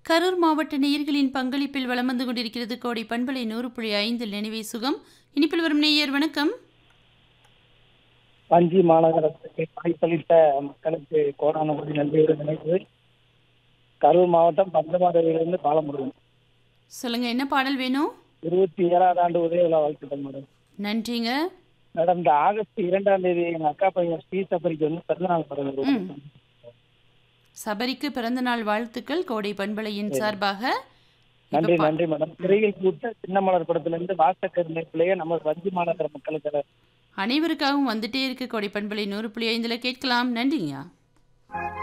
கரூர் மாவட்ட நேயர்களின் பங்களிப்பில் வலம் வந்து கொண்டிருக்கிறது கோடை பண்பலை நூறு புள்ளி ஐந்தில் நினைவே சுகம் இனிப்பில் வரும் நேயர் வணக்கம் வஞ்சி மாநகரத்துக்கு வாய்ப்பளித்த மக்களுக்கு கோடான கோடி நன்றியுடன் நினைவு கரூர் மாவட்டம் பஞ்சமாதவியிலிருந்து பாலமுருகன் சொல்லுங்க என்ன பாடல் வேணும் இருபத்தி ஏழாவது ஆண்டு உதய விழா வாழ்த்துக்கள் மேடம் நன்றிங்க மேடம் இந்த ஆகஸ்ட் இரண்டாம் தேதி எங்க அக்கா பையன் ஸ்ரீ சபரிக்கு வந்து பிறந்தநாள் பிறகு ம். சபரிக்கு பிறந்தநாள் வாழ்த்துக்கள் கோடை பண்பலையின் சார்பாக இப்ப நன்றி பா- நன்றி மேடம் சிறையில் கூட்ட சின்ன மலர் படத்துல இருந்து வாசக்கருணை பிள்ளைய நம்ம வஞ்சி மாநகர மக்களுக்கு அனைவருக்காகவும் வந்துட்டே இருக்கு கோடை பண்பலை நூறு புள்ளி ஐந்துல கேட்கலாம் நன்றிங்க